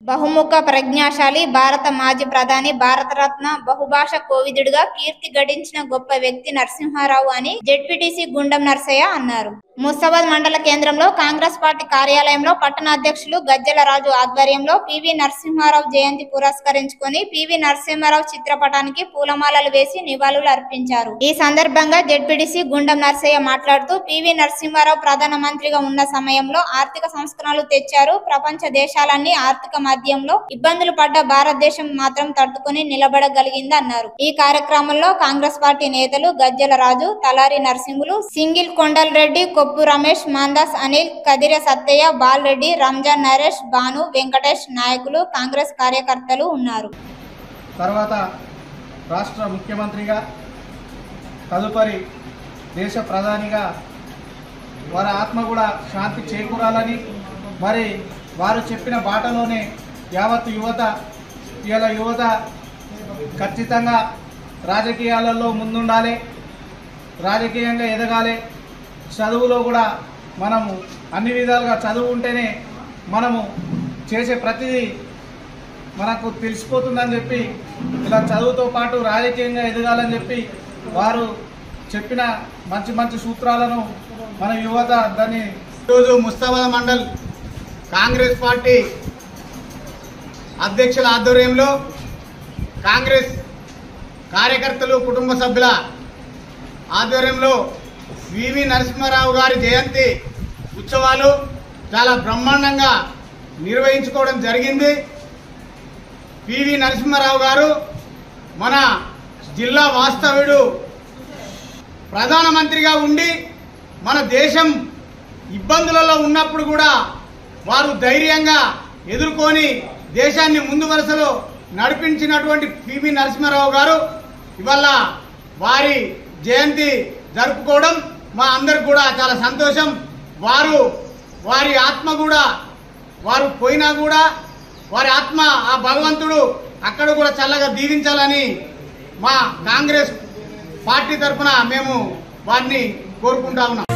బహుముఖ ప్రజ్ఞాశాలి భారత మాజీ ప్రధాని భారతరత్న బహుభాష కోవిదుడిగా కీర్తి గడించిన గొప్ప వ్యక్తి నరసింహారావు అని జెడ్పీటీసీ గుండం నర్సయ్య అన్నారు ముస్తాబాద్ మండల కేంద్రంలో కాంగ్రెస్ పార్టీ కార్యాలయంలో పట్టణ అధ్యక్షులు గజ్జల రాజు ఆధ్వర్యంలో పివి నరసింహారావు జయంతి పురస్కరించుకొని పివి నరసింహారావు చిత్రపటానికి పూలమాలలు వేసి నివాళులు అర్పించారు ఈ సందర్భంగా జెడ్పీటీసీ గుండం నర్సయ్య మాట్లాడుతూ పివి నరసింహారావు ప్రధానమంత్రిగా ఉన్న సమయంలో ఆర్థిక సంస్కరణలు తెచ్చారు ప్రపంచ దేశాలన్నీ ఆర్థిక మాధ్యంలో ఇబ్బందులు పడ్డ భారతదేశం మాత్రం తట్టుకుని నిలబడగలిగింది అన్నారు ఈ కార్యక్రమంలో కాంగ్రెస్ పార్టీ నేతలు గజ్జల రాజు తలారి నరసింహులు సింగిల్ కొండల్ రెడ్డి కొప్పు రమేష్ మాందాస్ అనిల్ కదిర సత్తయ్య బాలరెడ్డి రంజాన్ నరేష్ భాను వెంకటేష్ నాయకులు కాంగ్రెస్ కార్యకర్తలు ఉన్నారు తర్వాత రాష్ట్ర ముఖ్యమంత్రిగా తదుపరి దేశ ప్రధానిగా వారి ఆత్మ కూడా శాంతి చేకూరాలని మరి వారు చెప్పిన బాటలోనే యావత్ యువత ఇలా యువత ఖచ్చితంగా రాజకీయాలలో ముందుండాలి రాజకీయంగా ఎదగాలి చదువులో కూడా మనము అన్ని విధాలుగా చదువు ఉంటేనే మనము చేసే ప్రతిదీ మనకు తెలిసిపోతుందని చెప్పి ఇలా చదువుతో పాటు రాజకీయంగా ఎదగాలని చెప్పి వారు చెప్పిన మంచి మంచి సూత్రాలను మన యువత దాన్ని ఈరోజు ముస్తాబాద్ మండల్ కాంగ్రెస్ పార్టీ అధ్యక్షుల ఆధ్వర్యంలో కాంగ్రెస్ కార్యకర్తలు కుటుంబ సభ్యుల ఆధ్వర్యంలో వివి నరసింహారావు గారి జయంతి ఉత్సవాలు చాలా బ్రహ్మాండంగా నిర్వహించుకోవడం జరిగింది పివి నరసింహారావు గారు మన జిల్లా వాస్తవ్యుడు ప్రధానమంత్రిగా ఉండి మన దేశం ఇబ్బందులలో ఉన్నప్పుడు కూడా వారు ధైర్యంగా ఎదుర్కొని దేశాన్ని ముందు వరుసలో నడిపించినటువంటి పివి నరసింహారావు గారు ఇవాళ వారి జయంతి జరుపుకోవడం మా అందరికి కూడా చాలా సంతోషం వారు వారి ఆత్మ కూడా వారు పోయినా కూడా వారి ఆత్మ ఆ భగవంతుడు అక్కడ కూడా చల్లగా దీవించాలని మా కాంగ్రెస్ పార్టీ తరఫున మేము వారిని కోరుకుంటా ఉన్నాం